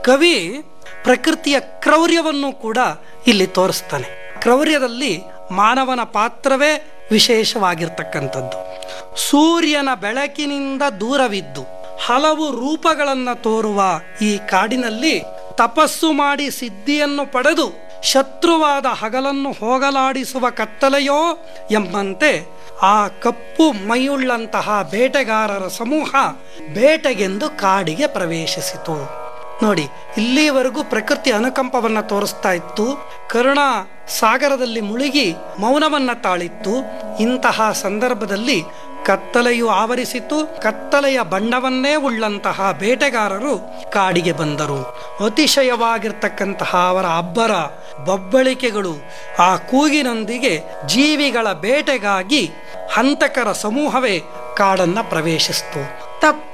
ಕವಿ ಪ್ರಕೃತಿಯ ಕ್ರೌರ್ಯವನ್ನು ಕೂಡ ಇಲ್ಲಿ ತೋರಿಸ್ತಾನೆ ಕ್ರೌರ್ಯದಲ್ಲಿ ಮಾನವನ ಪಾತ್ರವೇ ವಿಶೇಷವಾಗಿರ್ತಕ್ಕಂಥದ್ದು ಸೂರ್ಯನ ಬೆಳಕಿನಿಂದ ದೂರವಿದ್ದು ಹಲವು ರೂಪಗಳನ್ನು ತೋರುವ ಈ ಕಾಡಿನಲ್ಲಿ ತಪಸ್ಸು ಮಾಡಿ ಸಿದ್ಧಿಯನ್ನು ಪಡೆದು ಶತ್ರುವಾದ ಹಗಲನ್ನು ಹೋಗಲಾಡಿಸುವ ಕತ್ತಲೆಯೋ ಎಂಬಂತೆ ಆ ಕಪ್ಪು ಮೈಯುಳ್ಳಂತಹ ಬೇಟೆಗಾರರ ಸಮೂಹ ಬೇಟೆಗೆಂದು ಕಾಡಿಗೆ ಪ್ರವೇಶಿಸಿತು ನೋಡಿ ಇಲ್ಲಿವರೆಗೂ ಪ್ರಕೃತಿ ಅನುಕಂಪವನ್ನ ತೋರಿಸ್ತಾ ಇತ್ತು ಕರುಣಾ ಸಾಗರದಲ್ಲಿ ಮುಳುಗಿ ಮೌನವನ್ನ ತಾಳಿತ್ತು ಇಂತಹ ಸಂದರ್ಭದಲ್ಲಿ ಕತ್ತಲೆಯು ಆವರಿಸಿತು ಕತ್ತಲೆಯ ಬಣ್ಣವನ್ನೇ ಉಳ್ಳಂತಹ ಬೇಟೆಗಾರರು ಕಾಡಿಗೆ ಬಂದರು ಅತಿಶಯವಾಗಿರ್ತಕ್ಕಂತಹ ಅವರ ಅಬ್ಬರ ಬಬ್ಬಳಿಕೆಗಳು ಆ ಕೂಗಿನೊಂದಿಗೆ ಜೀವಿಗಳ ಬೇಟೆಗಾಗಿ ಹಂತಕರ ಸಮೂಹವೇ ಕಾಡನ್ನ ಪ್ರವೇಶಿಸಿತು ತಪ್ಪ